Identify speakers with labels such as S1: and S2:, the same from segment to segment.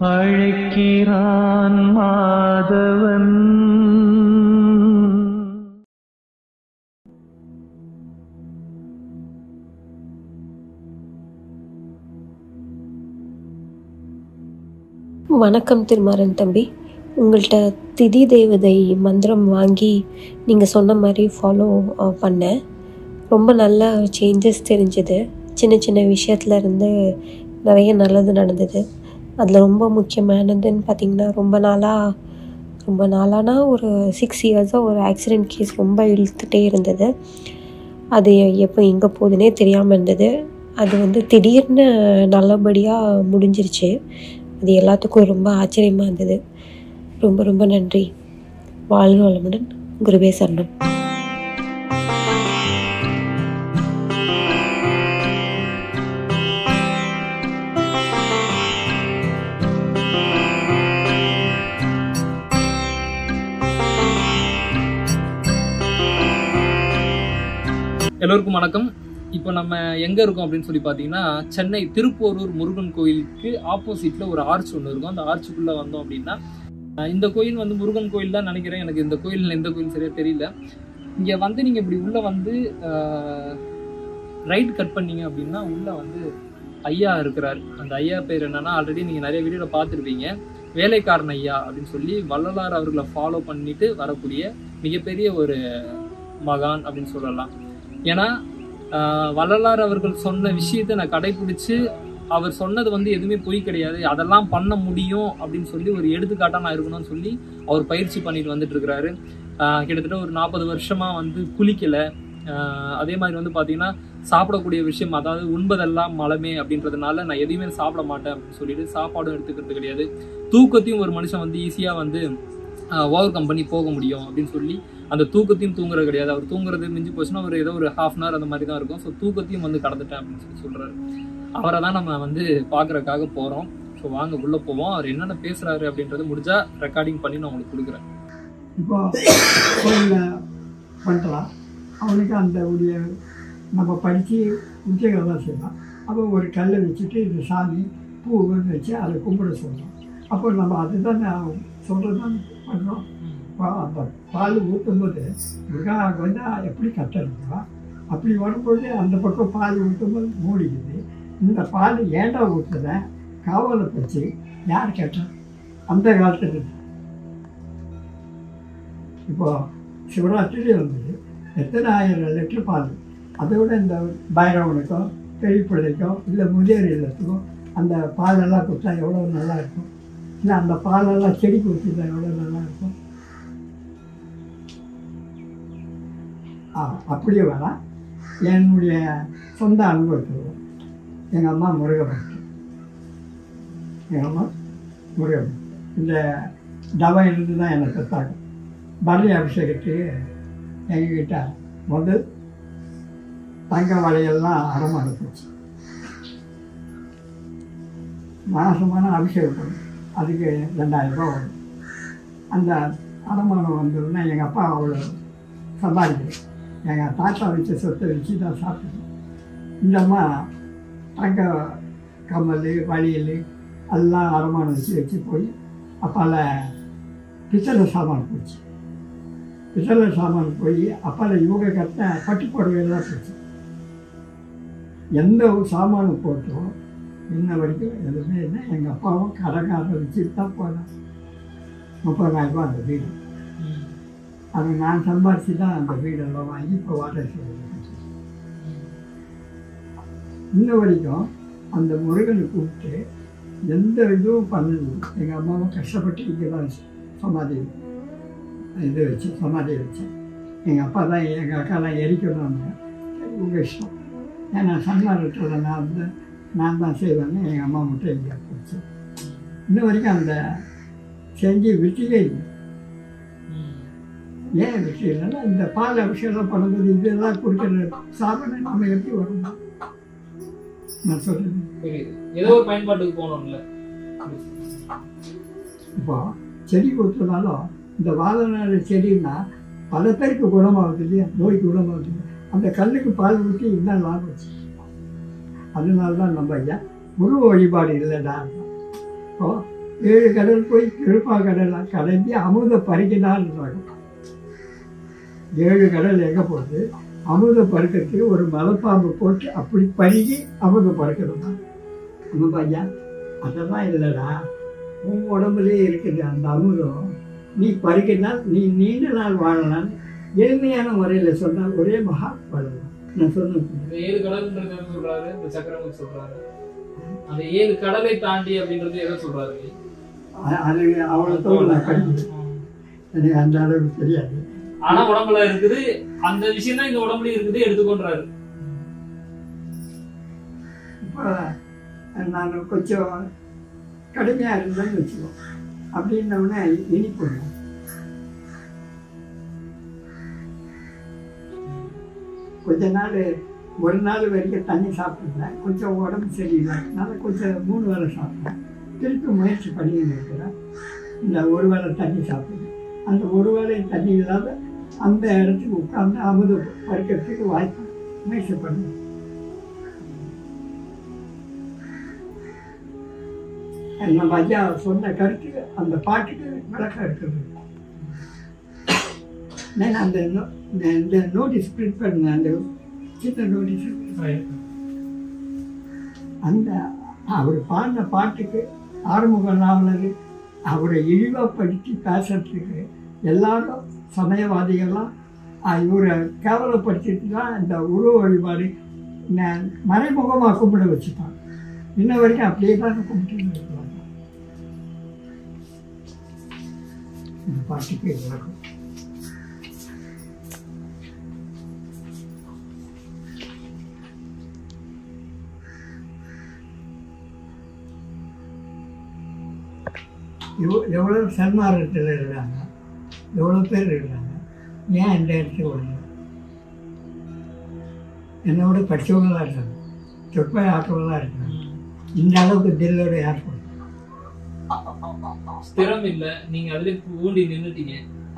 S1: அழைக்கிறான் மாதவன்
S2: வணக்கம் திருமாறன் தம்பி உங்கள்கிட்ட திதி தேவதை மந்திரம் வாங்கி நீங்கள் சொன்ன மாதிரி ஃபாலோ பண்ணேன் ரொம்ப நல்ல சேஞ்சஸ் தெரிஞ்சுது சின்ன சின்ன விஷயத்துல இருந்து நிறைய நல்லது நடந்தது அதில் ரொம்ப முக்கியமானதுன்னு பார்த்திங்கன்னா ரொம்ப நாளாக ரொம்ப நாளானா ஒரு சிக்ஸ் இயர்ஸாக ஒரு ஆக்சிடெண்ட் கேஸ் ரொம்ப இழுத்துட்டே இருந்தது அது எப்போ எங்கே போகுதுன்னே தெரியாமல் இருந்தது அது வந்து திடீர்னு நல்லபடியாக முடிஞ்சிருச்சு அது எல்லாத்துக்கும் ரொம்ப ஆச்சரியமாக இருந்தது ரொம்ப ரொம்ப நன்றி வாழ்க வளமுடன் குருவே சரணம்
S3: எல்லோருக்கும் வணக்கம் இப்போ நம்ம எங்க இருக்கோம் அப்படின்னு சொல்லி பார்த்தீங்கன்னா சென்னை திருப்போரூர் முருகன் கோயிலுக்கு ஆப்போசிட்ல ஒரு ஆர்ச் ஒன்று இருக்கும் அந்த ஆர்ச்சுக்குள்ள வந்தோம் அப்படின்னா அஹ் இந்த கோயில் வந்து முருகன் கோயில் தான் நினைக்கிறேன் எனக்கு இந்த கோயில் எந்த கோயில் சரியா தெரியல இங்க வந்து நீங்க இப்படி உள்ள வந்து ரைட் கட் பண்ணீங்க அப்படின்னா உள்ள வந்து ஐயா இருக்கிறார் அந்த ஐயா பேர் என்னன்னா ஆல்ரெடி நீங்க நிறைய வீடியோல பார்த்துருப்பீங்க வேலைக்காரன் ஐயா அப்படின்னு சொல்லி வள்ளலார் அவர்களை ஃபாலோ பண்ணிட்டு வரக்கூடிய மிகப்பெரிய ஒரு மகான் அப்படின்னு சொல்லலாம் ஏன்னா ஆஹ் வள்ளலார் அவர்கள் சொன்ன விஷயத்தை நான் கடைபிடிச்சு அவர் சொன்னது வந்து எதுவுமே பொய் கிடையாது அதெல்லாம் பண்ண முடியும் அப்படின்னு சொல்லி ஒரு எடுத்துக்காட்டா நான் இருக்கணும்னு சொல்லி அவர் பயிற்சி பண்ணிட்டு வந்துட்டு இருக்கிறாரு ஆஹ் கிட்டத்தட்ட ஒரு நாற்பது வருஷமா வந்து குளிக்கல ஆஹ் அதே மாதிரி வந்து பாத்தீங்கன்னா சாப்பிடக்கூடிய விஷயம் அதாவது உண்பதெல்லாம் மலமே அப்படின்றதுனால நான் எதையுமே சாப்பிட மாட்டேன் அப்படின்னு சொல்லிட்டு சாப்பாடும் எடுத்துக்கிறது கிடையாது தூக்கத்தையும் ஒரு மனுஷன் வந்து ஈஸியா வந்து ஓவர் கம் பண்ணி போக முடியும் அப்படின்னு சொல்லி அந்த தூக்கத்தையும் தூங்குறது கிடையாது அவர் தூங்குறது மிஞ்சி போச்சுன்னா ஒரு ஏதோ ஒரு ஹாஃப் அன் ஹவர் அந்த மாதிரி தான் இருக்கும் ஸோ தூக்கத்தையும் வந்து கடந்துட்டேன் அப்படின்னு சொல்லி சொல்றாரு அவரை தான் நம்ம வந்து பார்க்கறதுக்காக போறோம் ஸோ வாங்க உள்ள போவோம் அவர் என்னென்ன பேசுறாரு அப்படின்றது முடிஞ்சா ரெக்கார்டிங் பண்ணி நான் உங்களுக்கு கொடுக்குறேன்
S4: இப்போ கோயிலில் பண்ணுறான் அவனுக்கு அந்த உடைய நம்ம படித்து உத்தியோகம் தான் செய்யலாம் அப்போ ஒரு கல்லை வச்சுட்டு இது சாமி பூவுன்னு வச்சு அதை கும்பிட சொல்கிறோம் அப்போ நம்ம அதுதான் சொல்கிறது தான் பண்ணுறோம் அந்த பால் ஊற்றும்போது முருகாவுக்கு வந்து எப்படி கட்டணுங்களோ அப்படி வரும்போது அந்த பக்கம் பால் ஊற்றும்போது மூடிக்குது இந்த பால் ஏண்டா ஊற்றுத காவலை வச்சு யார் கேட்டா அந்த காலத்தில் இப்போ சிவராத்திரி வந்து எத்தனை ஆயிரம் லிட்டர் பால் அதை விட இந்த பைரவனுக்கோ பெரிய பிள்ளைக்கோ இல்லை முதியோர் இல்லத்துக்கோ அந்த பாலெல்லாம் கொடுத்தா எவ்வளோ நல்லா இருக்கும் இல்லை அந்த பாலெல்லாம் செடிக்கு ஊற்றிட்டா எவ்வளோ நல்லா இருக்கும் ஆ அப்படியே வேணாம் என்னுடைய சொந்த அனுபவத்தில் எங்கள் அம்மா முருகப்பட்டு எங்கள் அம்மா முருகப்பட்டு இந்த தவம் இருந்து தான் என்னை பெற்றாங்க பரணி அபிஷேகத்துக்கு எங்ககிட்ட முதல் தங்க வளையெல்லாம் அடமானம் போச்சு மாதமான அபிஷேகம் பண்ணும் அதுக்கு ரெண்டாயிரம் ரூபா வரும் அந்த அடமானம் வந்ததுன்னா எங்கள் அப்பா அவ்வளோ சம்பாதிக்கல எங்கள் தாத்தா வச்ச சொத்தை வச்சு தான் சாப்பிட்டோம் இந்த அம்மா தங்க கம்மல் வளையல் எல்லாம் அடமானம் வச்சு வச்சு போய் அப்பால பித்தளை சாமான் போச்சு பித்தளை சாமான் போய் அப்பால இவங்க கட்ட பட்டு புடவையெல்லாம் போச்சு எந்த ஒரு சாமானும் போட்டோம் இன்ன வரைக்கும் எதுவுமே இல்லை எங்கள் அப்பாவும் கடைக்காரரை வச்சுட்டு தான் போனேன் முப்பதாயிரம் ரூபாய் அந்த வீடு அது நான் சம்பாரிச்சு தான் அந்த வீடெல்லாம் வாங்கி இப்போ வாடகை செய்யறது இன்ன வரைக்கும் அந்த முருகனை கூப்பிட்டு எந்த இதுவும் பண்ணல எங்கள் அம்மாவும் கஷ்டப்பட்டு இங்கே தான் சமாதி இது வச்சு சமாதி வச்சேன் எங்கள் அப்பா தான் எங்கள் அக்காலாம் எரிக்கணும்னு சரி உங்கள் இஷ்டம் ஏன்னா சன்மாரத்தில் நான் வந்து நான் தான் செய்வேன்னு எங்கள் அம்மா மட்டும் இங்கே போச்சு இன்ன வரைக்கும் அந்த செஞ்சு விட்டிலே இல்லை ஏன் வெற்றி இல்லைன்னா இந்த பால் அபிஷேகம் பண்ணும்போது இதெல்லாம் கொடுக்குற சாதனை நம்ம எப்படி வரணும் நான் சொல்கிறேன்
S3: புரியுது ஏதோ ஒரு பயன்பாட்டுக்கு போகணும்ல
S4: இப்போ செடி கொடுத்தனாலும் இந்த வாழைநாடு செடின்னா பல பேருக்கு குணமாகுது இல்லையா நோய்க்கு குணமாகுது இல்லையா அந்த கல்லுக்கு பால் ஊற்றி இன்னும் லாபம் வச்சு அதனால தான் நம்ம ஐயா குரு வழிபாடு இல்லைடா இப்போ ஏழு கடல் போய் கிழப்பா கடல் கலந்து அமுத பருகினால்ன்றாங்க ஏழு கடல் எங்கே போகுது அமுத பருக்கிறதுக்கு ஒரு மலைப்பாம்பு போட்டு அப்படி பருகி அமுதம் பறக்கணுமா நம்ம ஐயா அதெல்லாம் இல்லைடா உன் உடம்புலயே இருக்குது அந்த அமுதம் நீ பருகினால் நீ நீண்ட நாள் வாழலாம் எளிமையான முறையில் சொன்னால் ஒரே மகா வாழலாம் நான் சொன்னேன்
S3: இந்த ஏழு கடல்ன்றது எதை சொல்றாரு இந்த சக்கரவர்த்தி சொல்றாரு அந்த ஏழு கடலை தாண்டி அப்படின்றது எதை சொல்றாரு
S4: அ- அது அவளை தோல் நான் படிக்கிறேன் எனக்கு அந்த அளவுக்கு தெரியாது
S3: ஆனா உடம்புல இருக்குது அந்த விஷயம் தான் இந்த உடம்புல இருக்குது எடுத்துக்கொண்டாரு
S4: இப்போ நான் கொஞ்சம் கடுமையாக இருந்தேன்னு வச்சுக்கோ அப்படின்னோடனே இனிப்பு கொஞ்ச நாள் ஒரு நாள் வரைக்கும் தண்ணி சாப்பிட்டுருந்தேன் கொஞ்சம் உடம்பு சரியில்லை அதனால கொஞ்சம் மூணு வேளை சாப்பிட்டேன் திருப்பி முயற்சி பண்ணின்னு இருக்கிறேன் இந்த ஒரு வேளை தண்ணி சாப்பிடுவேன் அந்த ஒரு வேளை தண்ணி இல்லாத அந்த இடத்துக்கு உட்கார்ந்து அமுது பறிக்கிறதுக்கு வாய்ப்பு முயற்சி பண்ணுவேன் நம்ம ஐயா சொன்ன கருத்துக்கு அந்த பாட்டுக்கு விளக்கம் இருக்குது நான் அந்த நோ- நான் இந்த நோட்டீஸ் பிரிண்ட் பண்ண அந்த சின்ன நோட்டீஸ் அந்த அவர் பாடின பாட்டுக்கு ஆறுமுக நாவலர் அவரை இழிவாக படித்து பேசுறதுக்கு எல்லாரும் சமயவாதிகள்லாம் அஹ், இவரை கேவலப்படுத்திட்டு தான் இந்த உருவ வழிபாடு ந- மறைமுகமாக கும்பிட வச்சுட்டாங்க இன்ன வரைக்கும் அப்படியே தான் கும்பிட்டு இருக்கிறாங்க இந்த பாட்டுக்கு விளக்கம் எவ்வளோ எவ்வளோ சன்மார்க்கத்தில் இருக்கிறாங்க எவ்வளோ பேர் இருக்கிறாங்க ஏன் இந்த இடத்துக்கு வரல என்னோட படித்தவங்களாம் இருக்காங்க சொற்பை ஆட்டவங்களாம் இருக்காங்க இந்த அளவுக்கு தில்லோட யார் போடுறது?
S3: ஸ்திரம் இல்ல நீங்க அதுல ஊண்டி நின்னுட்டீங்க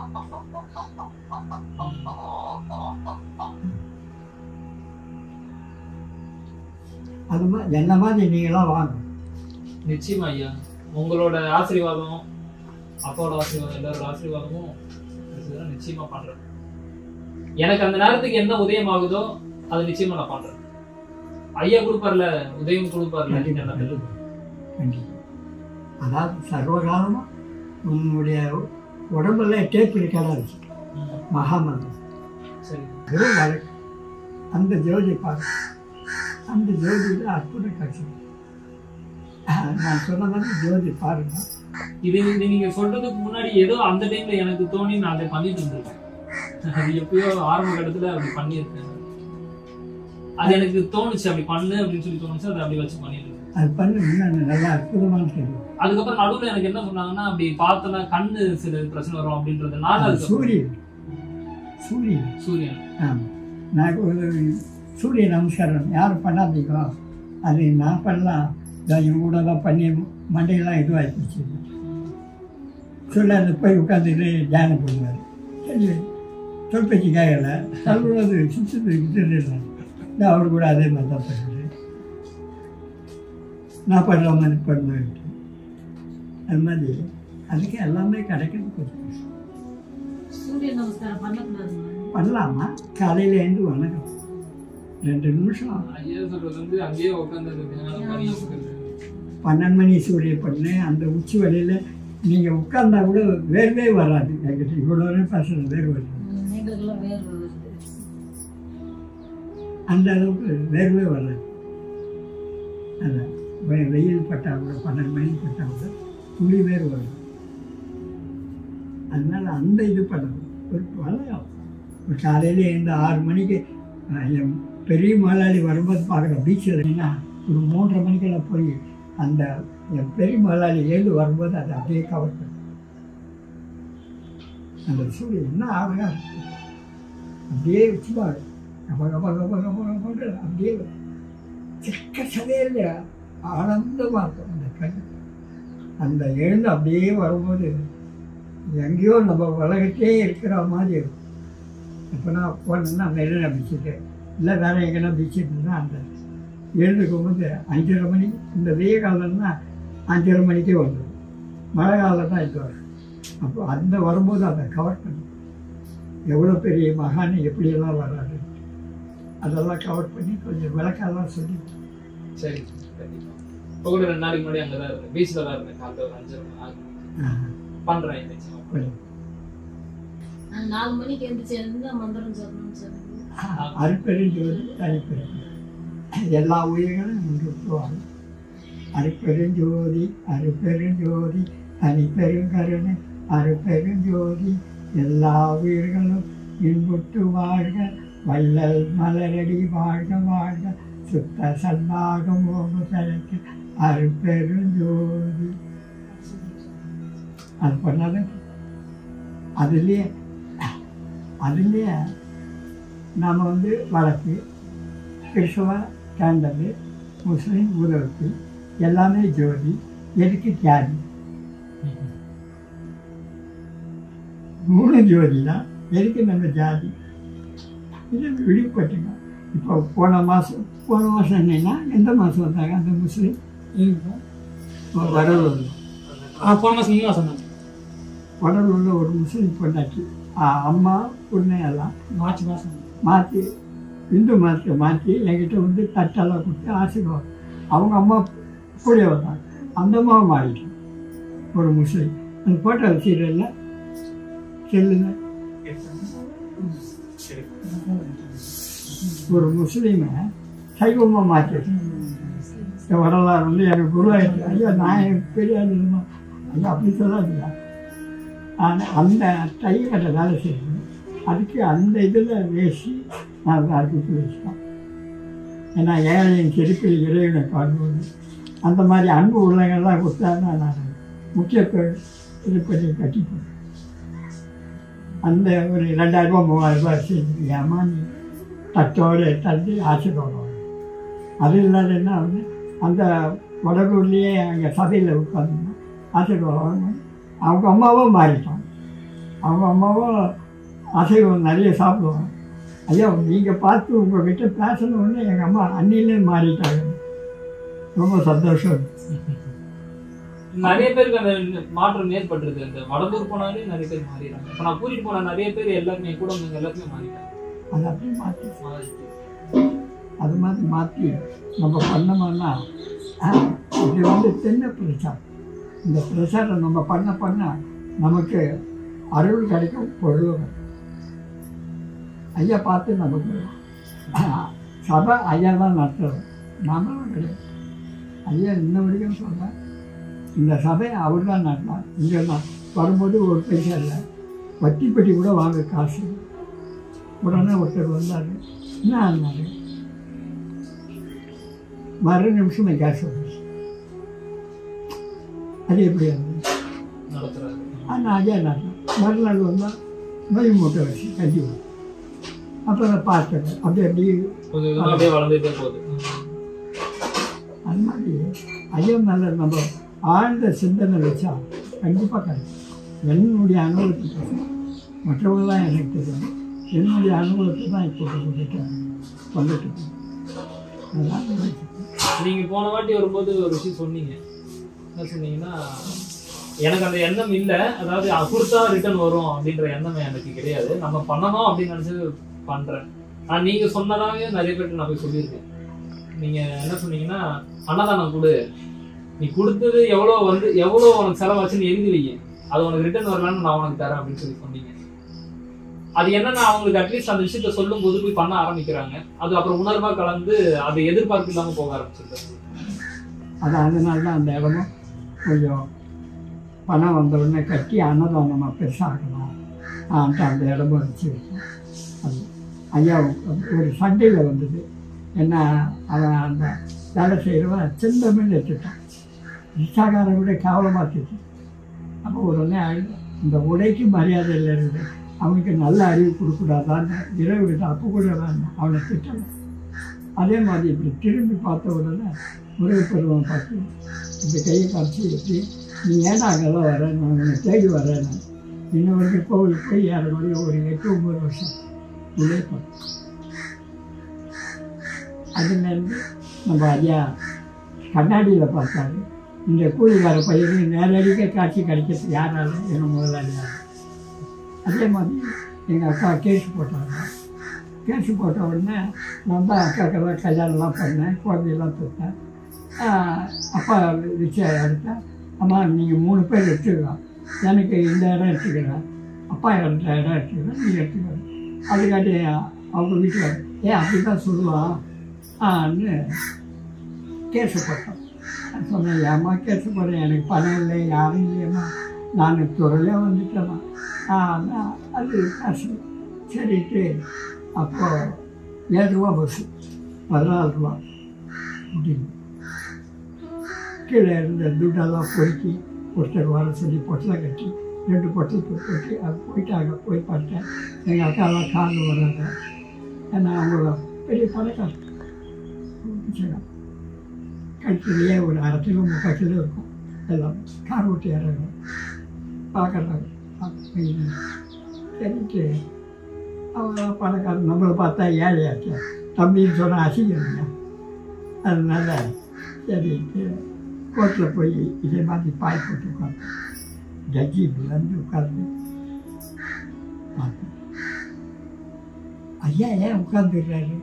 S4: அது மாதிரி என்ன மாதிரி நீங்களாம் வாங்க
S3: நிச்சயமா ஐயா உங்களோட ஆசீர்வாதம் அப்பாவோட ஆசீர்வாதம் எல்லாரோட ஆசீர்வாதமும் கிடைச்சதுன்னா நிச்சயமா பண்றேன் எனக்கு அந்த நேரத்துக்கு என்ன உதயம் ஆகுதோ அது நிச்சயமா நான் பண்றேன் ஐயா கொடுப்பார்ல உதயம் கொடுப்பார்ல
S4: கண்டிப்பா,
S3: எண்ணத்துல.
S4: கண்டிப்பா. அதாவது சர்வகாலமாக உன்னுடைய உடம்புல டேப் ரெக்கார்டாக இருக்கு
S3: ம்,
S4: மகாமந்திரம்
S3: சரி
S4: வெறும் வழக்கு அந்த ஜோதி பாரு அந்த ஜோதியில் அற்புத காட்சி அஹ் நான் சொன்ன மாதிரி ஜோதி பாருங்க
S3: இது இது நீங்க சொல்றதுக்கு முன்னாடி ஏதோ அந்த டைம்ல எனக்கு தோணி நான் அதை பண்ணிட்டு இருந்திருக்கேன் அது எப்பயோ ஆரம்ப கட்டத்துல அப்படி பண்ணியிருக்கேன் அது எனக்கு தோணுச்சு அப்படி பண்ணு அப்படின்னு சொல்லி தோணுச்சு அதை அப்படி வச்சு பண்ணிட்டு இருக்கேன்
S4: அது பண்ணு இன்னும் நல்லா அற்புதமான தெரியும்
S3: அதுக்கப்புறம் நடுவுல எனக்கு என்ன சொன்னாங்கன்னா அப்படி பார்த்தனா கண்ணு சில பிரச்சனை வரும் அப்படின்றதுனால
S4: அது
S3: அது
S4: சூரியன் சூரியன்
S3: சூரியன்
S4: ஆமாம் நான் ஒரு சூரிய நமஸ்காரம் யாரும் பண்ணாதீங்க அது நான் பண்ணலாம் நான் இவங்க கூட தான் பண்ணி மண்டையெல்லாம் இதுவாகி போச்சு சொல்ல அந்த போய் உட்காந்துட்டு தியானம் பண்ணுவார் சரி தொல்பேச்சு கேட்கல சொல்றது சுற்றுறது இல்லை நான் அவர் கூட அதே மாதிரி தான் பண்ணுறேன் நான் பண்ணுற மாதிரி பண்ணுவேன் அது மாதிரி அதுக்கு எல்லாமே கிடைக்கிறது கொஞ்சம் கஷ்டம்.
S5: சூரிய நமஸ்காரம் பண்ணக்கூடாதுங்க
S4: பண்ணலாமா காலையில எழுந்து வணக்கம் ரெண்டு நிமிஷம்
S3: ஐயா சொல்றது வந்து அங்கேயே உட்காந்து பண்ணிட்டு இருக்கிறது
S4: பன்னெண்டு மணி சூரிய பண்ணு அந்த உச்சி வழியில் நீங்கள் உட்கார்ந்தா கூட வேர்வே வராது என்கிட்ட இவ்வளோ நேரம் பேசுறது வேர்வை வராது
S5: எங்களுக்கெல்லாம் வேறு வருது
S4: அந்த அளவுக்கு வேர்வே வராது அதான் வெ- வெயில் பட்டா கூட பன்னெண்டு மணி பட்டா கூட துளி வேர் வரும் அதனால அந்த இது பண்ணணும் ஒரு வளையம் ஒரு காலையில் எழுந்து ஆறு மணிக்கு அஹ், என் பெரிய முதலாளி வரும்போது பார்க்குறேன் பீச்சில் என்ன ஒரு மூன்றரை மணிக்கெல்லாம் போய் அந்த என் பெரிய முதலாளி எழுந்து வரும்போது அதை அப்படியே கவர் பண்ணு அந்த சூரியன் என்ன அழகா இருக்கு அப்படியே வச்சுப்பாரு கப கப கப கப கபன்னு அப்படியே செக்க சதையில் ஆனந்தமாக இருக்கும் அந்த கண் அந்த எழுந்து அப்படியே வரும்போது எங்கேயோ நம்ம உலகத்தே இருக்கிற மாதிரி இருக்கும் இப்போ நான் போனேன்னா மெரினா பீச்சுக்கு இல்லை வேறு எங்கன்னா பீச்சுக்கு இருந்தால் அந்த எழுந்துக்கும் போது அஞ்சரை மணி இந்த வெய்ய காலம்னா அஞ்சரை மணிக்கே வந்துடும் மழை காலம் தான் இது வரும் அப்போ அந்த வரும்போது அதை கவர் பண்ணி எவ்வளோ பெரிய மகான் எப்படியெல்லாம் வர்றாரு அதெல்லாம் கவர் பண்ணி கொஞ்சம் விளக்கெல்லாம் சொல்லி
S3: சரி கண்டிப்பா இப்போ கூட ரெண்டு நாளைக்கு முன்னாடி அங்கே தான் இருந்தேன் பீச்சில் தான் இருந்தேன் காலைல ஒரு அஞ்சு மணி ஆறு மணிக்கு.
S4: ஆஹ்,
S3: பண்றேன் நிச்சயமா
S4: கொஞ்சம்
S5: நான் நாலு மணிக்கு எழுந்திரிச்சு எந்த மந்திரம் சொல்லணும்னு சொல்லுங்க
S4: அருப்பெருஞ்சோதி தனிப்பெரும் எல்லா உயிர்களும் முன்னிறுத்துவாங்க அருப்பெருஞ்சோதி அருப்பெருஞ்சோதி தனிப்பெருங்கருணை அருப்பெருஞ்சோதி எல்லா உயிர்களும் இன்புற்று வாழ்க வள்ளல் மலரடி வாழ்க வாழ்க சுத்த சன்னாகம் ஓங்கு தலைக்கு அருப்பெருஞ்சோதி அது பண்ணாலே அதுலேயே அதுலேயே நாம் வந்து வழக்கு கிறிஸ்தவ கேண்டல் முஸ்லீம் ஊரவத்து எல்லாமே ஜோதி எதுக்கு தியாகி மூணு ஜோதி தான் எதுக்கு நம்ம ஜாதி இது விடுபட்டுங்க இப்போ போன மாதம் போன மாதம் என்னன்னா எந்த மாதம் வந்தாங்க அந்த முஸ்லீம் வடலூர்
S3: போன மாசம் மூணு மாசம் தான்
S4: வடலூரில் ஒரு முஸ்லீம் பொண்டாட்டி ஆ, அம்மா பொண்ணு எல்லாம்
S3: மார்ச் மாசம்
S4: மாற்றி இந்து மதத்தை மாற்றி என்கிட்ட வந்து தட்டெல்லாம் கொடுத்து ஆசீர்வாதம் அவங்க அம்மா கூட வந்தாங்க அந்த அம்மாவை மாறிட்டோம் ஒரு முஸ்லீம் அந்த ஃபோட்டோ வச்சுக்கிறல செல்லுங்க ஒரு முஸ்லீமை சைவமாக மாற்றி இந்த வரலாறு வந்து எனக்கு குருவாயிட்டு ஐயா நான் எனக்கு தெரியாது இல்லைம்மா. ஐயா அப்படி சொல்லாதீங்க ஆனால் அந்த தையக்கட்டை வேலை செய்யணும் அதுக்கு அந்த இதில் வேசி நான் அர்ப்பணித்து வச்சுட்டோம் ஏன்னா ஏழையின் செருப்பில் இறைவனை காண்பது அந்த மாதிரி அன்பு உள்ளங்கள்லாம் கொடுத்தாருன்னா நான் முக்கியத்துவம் இது பண்ணி கட்டிப்பேன் அந்த ஒரு ரெண்டாயிரம் ரூபாய் மூவாயிரம் ரூபாய் செஞ்சு ஏமா நீ தட்டோடு தந்து ஆசீர்வாதம் வாங்கு. அது இல்லாதன்னா வந்து அந்த வடலூர்லேயே அங்கே சபையில் உட்காந்து ஆசீர்வாதம் வாங்கணும் அவங்க அம்மாவும் மாறிட்டான் அவங்க அம்மாவும் அசைவம் நிறைய சாப்பிடுவாங்க ஐயா நீங்கள் பார்த்து உங்ககிட்ட பேசணுன்னு எங்கள் அம்மா அன்னிலே மாறிட்டாங்க ரொம்ப சந்தோஷம்
S3: நிறைய பேருக்கு அந்த மாற்றம் ஏற்பட்டிருக்கு அந்த வடலூர் போனாலே நிறைய பேர் மாறிடுறாங்க இப்போ நான் கூட்டிட்டு போன நிறைய பேர் எல்லாருமே என் கூட வந்தவங்க எல்லாருமே மாறிட்டாங்க
S4: அதை அப்படியே மாற்றி
S3: மாறிட்டு.
S4: அது மாதிரி மாற்றி நம்ம பண்ணோம்னா ஆ, இது வந்து தென்னை பிரச்சாரம் இந்த பிரச்சாரம் நம்ம பண்ண பண்ண நமக்கு அருள் கிடைக்கும் பொருள் கிடைக்கும். ஐயா பார்த்து நமக்கு ஆ, சபை ஐயா தான் நடத்துறோம் நாமளும் கிடையாது ஐயா இன்ன வரைக்கும் சொல்கிறேன் இந்த சபை அவர் தான் நடத்தார் இங்கே நான் வரும்போது ஒரு பைசா இல்லை வட்டி பெட்டி கூட வாங்க காசு இல்லை. உடனே ஒருத்தர் வந்தார் என்ன ஆனாரு மறு நிமிஷம் என் கேஸ் வந்துச்சு அது எப்படி இருந்தது
S3: நடத்துறாரு
S4: ஆனால் அதே நாட்டம் மறுநாள் வந்தால் நோய் மூட்டை வச்சு கட்டி வரும் அப்புறம் பார்த்தேன் அப்படி அப்படி
S3: கொஞ்சம் கொஞ்சமா அப்படியே வளர்ந்துட்டே போகுது
S4: அது மாதிரி ஐயோ மேலே நம்ம ஆழ்ந்த சிந்தனை வச்சா கண்டிப்பாக கிடைக்கும் என்னுடைய அனுபவத்தை பேசுறேன். மற்றவங்களாம் எனக்கு தெரியும் என்னுடைய அனுபவத்தை தான் இப்போ உங்ககிட்ட வந்துட்டு இருக்கேன். அதெல்லாம் நினைக்கிறேன்.
S3: நீங்க போன வாட்டி வரும்போது ஒரு விஷயம் சொன்னீங்க என்ன சொன்னீங்கன்னா எனக்கு அந்த எண்ணம் இல்ல அதாவது அ- கொடுத்தா ரிட்டர்ன் வரும் அப்படின்ற எண்ணம் எனக்கு கிடையாது நம்ம பண்ணணும் அப்படின்னு நினைச்சு பண்றேன் ஆனா நீங்க சொன்னதாவே நிறைய பேர்ட்ட நான் போய் சொல்லியிருக்கேன் நீங்க என்ன சொன்னீங்கன்னா அன்னதானம் கொடு நீ கொடுத்தது எவ்வளவு வந்து எவ்வளவு உனக்கு செலவாச்சுன்னு எழுதி வைங்க அது உனக்கு ரிட்டர்ன் வரலான்னு நான் உனக்கு தரேன் அப்படின்னு சொல்லி சொன்னீங்க அது என்னன்னா அவங்களுக்கு அட்லீஸ்ட் அந்த விஷயத்த சொல்லும் போது போய் பண்ண ஆரம்பிக்கிறாங்க அது அப்புறம் உணர்வா கலந்து அதை எதிர்பார்ப்பு இல்லாம போக ஆரம்பிச்சிருக்காங்க
S4: அது அதனால தான் அந்த இடமும் கொஞ்சம் பணம் வந்த உடனே கட்டி அன்னதானமாக பெருசாகணும் ஆன்ட்டு அந்த இடமும் வச்சுருக்கோம் அது ஐயா ஒரு சண்டையில் வந்தது என்ன அவன் அந்த வேலை செய்கிறவன் செந்தமிழ் எடுத்துட்டான் ரிக்ஷாக்காரன் விட கேவலமாக திட்டு அப்போ உடனே அழு- இந்த உடைக்கு மரியாதை இல்லை இருந்து அவனுக்கு நல்ல அறிவு கொடுக்கூடாதான்னு இரவு விட்டு அப்போ கூட வேண்டாம் அவனை திட்டணும் அதே மாதிரி இப்படி திரும்பி பார்த்த உடனே முருகப்பெருவன் பார்த்து இந்த கையை காமிச்சு எப்படி நீ ஏன்டா அங்கெல்லாம் வர நான் உன்னை தேடி வரேன் இன்ன வரைக்கும் கோவிலுக்கு போய் ஏறக்கூடிய ஒரு எட்டு ஒம்பது வருஷம் உள்ளே பார்த்தோம் அதுலேருந்து நம்ம ஐயா கண்ணாடியில் பார்த்தாரு இந்த கூலிக்கார பையனுக்கு நேரடியாக காட்சி கிடைக்கிறது யாரால எங்கள் முதலாளியால் அதே மாதிரி எங்கள் அக்கா கேஸ் போட்டாங்க கேஸ் போட்ட உடனே நான் தான் அக்காக்கெல்லாம் கல்யாணம்லாம் பண்ணேன் குழந்தையெல்லாம் பெற்றேன் அப்பா நிச்சயம் எடுத்தேன் அம்மா நீங்கள் மூணு பேர் எடுத்துக்கலாம் எனக்கு இந்த இடம் எடுத்துக்கிறேன் அப்பா எடுத்த இடம் எடுத்துக்கிறேன் நீ எடுத்துக்கிறேன் அதுக்காட்டி அவங்க வீட்டில் ஏன் அப்படி தான் சொல்லுவான் ஆன்னு கேஸு போட்டோம் நான் சொன்னேன் ஏம்மா கேஸு போடுறேன் எனக்கு பணம் இல்லை யாரும் இல்லையம்மா நான் துறையிலே வந்துட்டேம்மா ஆ அது காசு சரிட்டு அப்போ ஏழு ரூபா பஸ்ஸு பதினாலு ரூபா அப்படின்னு கீழே இருந்த துட்டெல்லாம் பொறுக்கி ஒருத்தர் வர சொல்லி பொட்டலை கட்டி ரெண்டு பொட்டல் கொட்டி அது போயிட்டாங்க போய் பார்த்தேன் எங்கள் அக்காலாம் காரில் வர்றாங்க ஏன்னா அவங்க பெரிய பணக்காரர் சரி கழுத்துலேயே ஒரு அரை கிலோ முக்கால் கிலோ இருக்கும் எல்லாம் கார் ஓட்டி இறங்கும் பார்க்குறாங்க சரிட்டு அவங்க பணக்காரன் நம்மளை பார்த்தா ஏழையாச்சு தம்பின்னு சொன்னால் அசிங்கம் இல்லையா அதனால சரிட்டு கோர்ட்டில் போய் இதே மாதிரி பாய் போட்டு உட்காந்து ஜட்ஜி வந்து உட்காந்து பார்த்தேன் ஐயா ஏன் உட்காந்துருக்காரு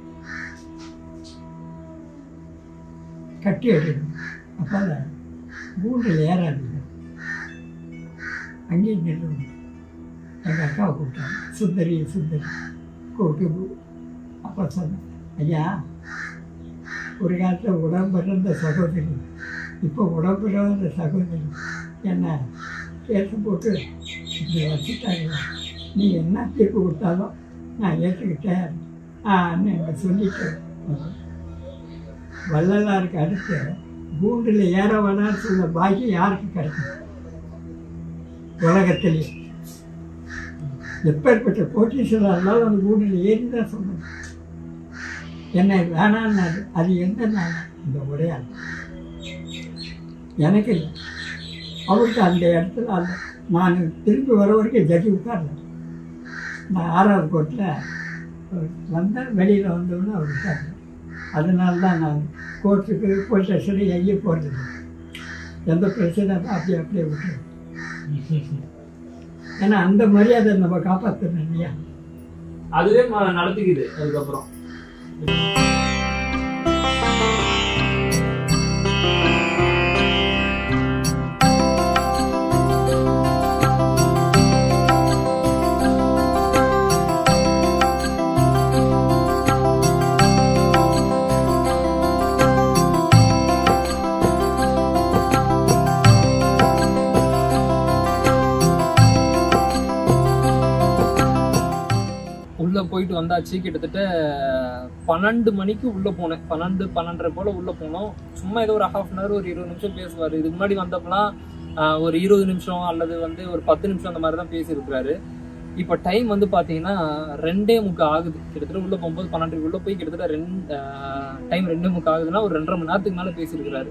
S4: கட்டி எடுக்கணும் அப்போ கூண்டில் ஏறாதுங்க அங்கேயும் நின்று எங்கள் அக்காவை கூப்பிட்டாங்க சுந்தரி சுந்தரி கூப்பிட்டு அப்போ சொன்னேன் ஐயா ஒரு காலத்தில் உடம்பிறந்த சகோதரி இப்போ உடம்பிறந்த சகோதரி என்ன கேட்டு போட்டு இப்படி வச்சுட்டாங்க நீ என்ன தீர்ப்பு கொடுத்தாலும் நான் ஏற்றுக்கிட்டேன் ஆன்னு எனக்கு சொல்லிட்டு வள்ளலாருக்கு அடுத்து கூண்டில் ஏற வேணான்னு சொன்ன பாக்கியம் யாருக்கு கிடைக்கும் உலகத்திலே எப்பேற்பட்ட கோட்டீஸ்வரர் இருந்தாலும் அந்த கூண்டில் ஏறி தான் சொன்னது என்ன வேணான்னாரு அது எந்த நாள் இந்த உரையாள் எனக்கு இல்லை அவருக்கு அந்த இடத்துல அந்த நான் திரும்பி வர வரைக்கும் ஜட்ஜி உட்காரல நான் ஆறாவது கோர்ட்டில் வந்தேன் வெளியில் வந்தோடனே அவர் உட்காரல அதனால தான் நான் கோர்ட்டுக்கு போலீஸ் ஸ்டேஷனுக்கு எங்கேயும் போகிறது எந்த பிரச்சனை அப்படியே அப்படியே விட்டுருவேன் ஏன்னா அந்த மரியாதை நம்ம காப்பாற்றணும் இல்லையா
S3: அதுவே ம- நடத்திக்குது அதுக்கப்புறம் உள்ள போயிட்டு வந்தாச்சு கிட்டத்தட்ட பன்னெண்டு மணிக்கு உள்ள போனேன் பன்னெண்டு பன்னெண்டரை போல உள்ள போனோம் சும்மா ஏதோ ஒரு ஹாஃப் அன் ஹவர் ஒரு இருபது நிமிஷம் பேசுவார் இதுக்கு முன்னாடி வந்தப்பலாம் ஆஹ், ஒரு இருபது நிமிஷம் அல்லது வந்து ஒரு பத்து நிமிஷம் அந்த மாதிரி தான் பேசியிருக்கிறாரு இப்போ டைம் வந்து பார்த்தீங்கன்னா ரெண்டே முக்கா ஆகுது கிட்டத்தட்ட உள்ள போகும்போது பன்னெண்டு உள்ள போய் கிட்டத்தட்ட ரெண்டு டைம் ரெண்டே முக்கா ஆகுதுன்னா ஒரு ரெண்டரை மணி நேரத்துக்கு மேலே பேசியிருக்கிறாரு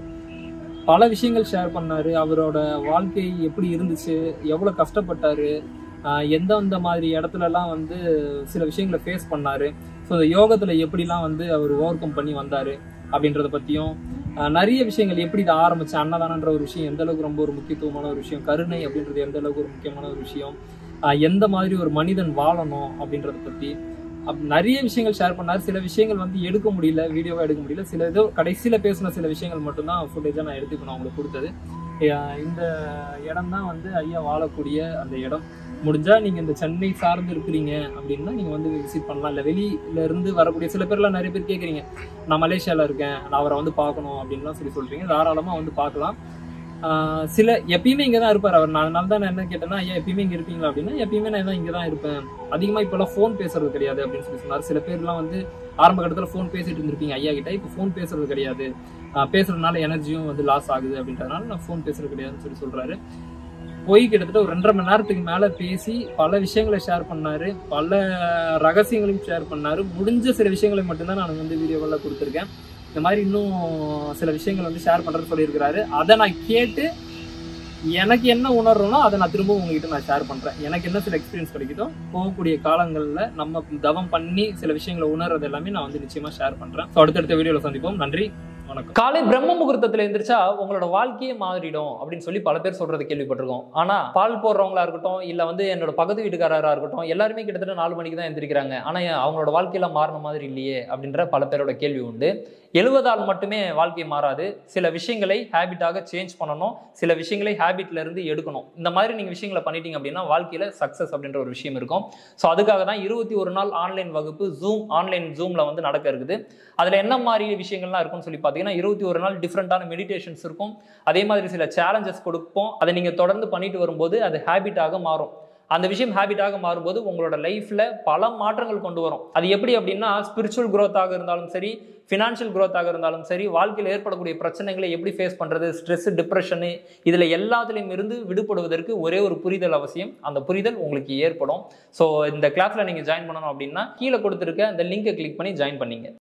S3: பல விஷயங்கள் ஷேர் பண்ணாரு அவரோட வாழ்க்கை எப்படி இருந்துச்சு எவ்வளோ கஷ்டப்பட்டாரு ஆஹ் எந்தெந்த மாதிரி இடத்துலலாம் வந்து சில விஷயங்களை ஃபேஸ் பண்ணாரு ஸோ இந்த யோகத்தில் எப்படிலாம் வந்து அவர் ஓவர் கம் பண்ணி வந்தார் அப்படின்றத பற்றியும் நிறைய விஷயங்கள் எப்படி இதை ஆரம்பிச்சு அன்னதானன்ற ஒரு விஷயம் எந்த அளவுக்கு ரொம்ப ஒரு முக்கியத்துவமான ஒரு விஷயம் கருணை அப்படின்றது எந்த அளவுக்கு ஒரு முக்கியமான ஒரு விஷயம் ஆஹ் எந்த மாதிரி ஒரு மனிதன் வாழணும் அப்படின்றத பற்றி அப் நிறைய விஷயங்கள் ஷேர் பண்ணார் சில விஷயங்கள் வந்து எடுக்க முடியல வீடியோவாக எடுக்க முடியல சில ஏதோ கடைசியில் பேசின சில விஷயங்கள் மட்டும்தான் ஃபுட்டேஜாக நான் எடுத்து இப்போ நான் உங்களுக்கு கொடுத்தது ஆஹ் இந்த இடம் தான் வந்து ஐயா வாழக்கூடிய அந்த இடம் முடிஞ்சா நீங்க இந்த சென்னை சார்ந்து இருக்கிறீங்க அப்படின்னா நீங்க வந்து விசிட் பண்ணலாம் இல்ல வெளியில இருந்து வரக்கூடிய சில பேர்லாம் நிறைய பேர் கேக்குறீங்க நான் மலேசியால இருக்கேன் நான் அவரை வந்து பார்க்கணும் அப்படின்லாம் சொல்லி சொல்றீங்க தாராளமா வந்து பார்க்கலாம் ஆஹ் சில எப்பயுமே இங்க தான் இருப்பார் அவர் நான் அதனால தான் நான் என்ன கேட்டேன்னா ஐயா எப்பயுமே இங்க இருப்பீங்களா அப்படின்னா எப்பயுமே நான் தான் இங்க தான் இருப்பேன் அதிகமா இப்பெல்லாம் ஃபோன் பேசுறது கிடையாது அப்படின்னு சொல்லி சொன்னார் சில பேர்லாம் வந்து ஆரம்ப கட்டத்துல ஃபோன் பேசிட்டு இருந்திருப்பீங்க ஐயா கிட்ட இப்போ ஃபோன் பேசுறது கிடையாது ஆஹ் பேசுறதுனால எனர்ஜியும் வந்து லாஸ் ஆகுது அப்படின்றதுனால நான் ஃபோன் பேசுறது கிடையாதுன்னு சொல்லி சொல்றாரு போய் கிட்டத்தட்ட ஒரு ரெண்டரை மணி நேரத்துக்கு மேல பேசி பல விஷயங்களை ஷேர் பண்ணாரு பல ரகசியங்களையும் ஷேர் பண்ணாரு முடிஞ்ச சில விஷயங்களை மட்டும்தான் நான் வந்து வீடியோவில் கொடுத்துருக்கேன் இந்த மாதிரி இன்னும் சில விஷயங்கள் வந்து ஷேர் பண்றது சொல்லியிருக்கிறாரு அதை நான் கேட்டு எனக்கு என்ன உணர்றோனோ அதை நான் திரும்ப உங்ககிட்ட நான் ஷேர் பண்றேன் எனக்கு என்ன சில எக்ஸ்பீரியன்ஸ் கிடைக்குதோ போகக்கூடிய காலங்களில் நம்ம தவம் பண்ணி சில விஷயங்களை உணர்றது எல்லாமே நான் வந்து நிச்சயமா ஷேர் பண்றேன் ஸோ அடுத்தடுத்த வீடியோவில் சந்திப்போம் நன்றி வணக்கம் காலை பிரம்ம முகூர்த்தத்துல எந்திரிச்சா உங்களோட வாழ்க்கையே மாறிடும் அப்படின்னு சொல்லி பல பேர் சொல்றது கேள்விப்பட்டிருக்கோம் ஆனா பால் போடுறவங்களா இருக்கட்டும் இல்ல வந்து என்னோட பக்கத்து வீட்டுக்காரரா இருக்கட்டும் எல்லாருமே கிட்டத்தட்ட நாலு மணிக்கு தான் எந்திரிக்கிறாங்க ஆனா ஏன் அவங்களோட வாழ்க்கையில மாறின மாதிரி இல்லையே அப்படின்ற பல பேரோட கேள்வி உண்டு எழுவதால் மட்டுமே வாழ்க்கை மாறாது சில விஷயங்களை ஹேபிட்டாக சேஞ்ச் பண்ணணும் சில விஷயங்களை ஹேபிட்ல இருந்து எடுக்கணும் இந்த மாதிரி நீங்க விஷயங்களை பண்ணிட்டீங்க அப்படின்னா வாழ்க்கையில சக்சஸ் அப்படின்ற ஒரு விஷயம் இருக்கும் ஸோ அதுக்காக தான் இருபத்தி ஒரு நாள் ஆன்லைன் வகுப்பு ஜூம் ஆன்லைன் ஜூம்ல வந்து நடக்க இருக்குது அதுல என்ன மாதிரி விஷயங்கள்லாம் இருக்கும்னு சொல்லி பார்த்தீங்கன்னா இருபத்தி ஒரு நாள் டிஃப்ரெண்டான மெடிடேஷன்ஸ் இருக்கும் அதே மாதிரி சில சேலஞ்சஸ் கொடுப்போம் அதை நீங்க தொடர்ந்து பண்ணிட்டு வரும்போது அது ஹேபிட்டாக மாறும் அந்த விஷயம் ஹேபிட்டாக மாறும்போது உங்களோட லைஃப்ல பல மாற்றங்கள் கொண்டு வரும் அது எப்படி அப்படின்னா ஸ்பிரிச்சுவல் growth-ஆக இருந்தாலும் சரி ஃபினான்ஷியல் growth-ஆக இருந்தாலும் சரி வாழ்க்கையில் ஏற்படக்கூடிய பிரச்சனைகளை எப்படி ஃபேஸ் பண்றது ஸ்ட்ரெஸ் டிப்ரெஷனு இதுல எல்லாத்துலேயும் இருந்து விடுபடுவதற்கு ஒரே ஒரு புரிதல் அவசியம் அந்த புரிதல் உங்களுக்கு ஏற்படும் ஸோ இந்த கிளாஸ்ல நீங்க ஜாயின் பண்ணணும் அப்படின்னா கீழே கொடுத்துருக்க அந்த லிங்கை கிளிக் பண்ணி ஜாயின் பண்ணீங்க